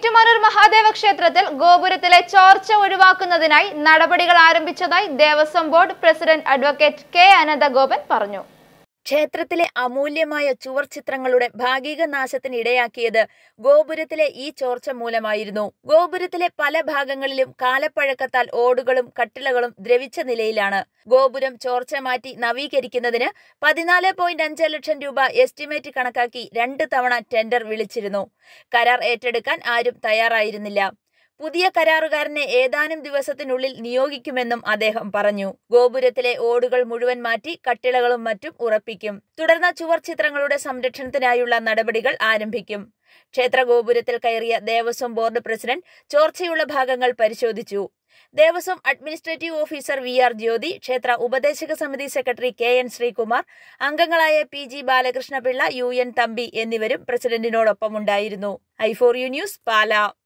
ഏറ്റുമാനൂർ മഹാദേവ ക്ഷേത്രത്തിൽ ഗോപുരത്തിലെ ചോർച്ച ഒഴിവാക്കുന്നതിനായി നടപടികൾ ആരംഭിച്ചതായി Devaswom board president advocate K Ananthagopan പറഞ്ഞു ക്ഷേത്രത്തിലെ അമൂല്യമായ ചുവർ ചിത്രങ്ങളുടെ ഭാഗിക നാശത്തിന് ഇടയാക്കിയത് ഗോപുരത്തിലെ ഈ ചോർച്ച മൂലമായിരുന്നു ഗോപുരത്തിലെ പല ഭാഗങ്ങളിലും കാലപ്പഴക്കത്താൽ ഓടുകളും കട്ടിളകളും ദ്രവിച്ച നിലയിലാണ് ഗോപുരം ചോർച്ച മാറ്റി നവീകരിക്കുന്നതിന് പതിനാല് പോയിന്റ് അഞ്ച് ലക്ഷം രൂപ എസ്റ്റിമേറ്റ് കണക്കാക്കി രണ്ട് തവണ ടെൻഡർ വിളിച്ചിരുന്നു കരാർ ഏറ്റെടുക്കാൻ ആരും തയ്യാറായിരുന്നില്ല പുതിയ കരാറുകാരനെ ഏതാനും ദിവസത്തിനുള്ളിൽ നിയോഗിക്കുമെന്നും അദ്ദേഹം പറഞ്ഞു ഗോപുരത്തിലെ ഓടുകൾ മുഴുവൻ മാറ്റി കട്ടിളകളും മറ്റും ഉറപ്പിക്കും തുടർന്ന് ചുവർ ചിത്രങ്ങളുടെ സംരക്ഷണത്തിനായുള്ള നടപടികൾ ആരംഭിക്കും ക്ഷേത്ര ഗോപുരത്തിൽ കയറിയ ദേവസ്വം ബോർഡ് പ്രസിഡന്റ് ചോർച്ചയുള്ള ഭാഗങ്ങൾ പരിശോധിച്ചു Devaswom administrative officer V R Jyothi ക്ഷേത്ര ഉപദേശക സമിതി സെക്രട്ടറി കെ എൻ ശ്രീകുമാർ അംഗങ്ങളായ P G Balakrishna Pillai U N Thampi എന്നിവരും പ്രസിഡന്റിനോടൊപ്പമുണ്ടായിരുന്നു I four U news Pala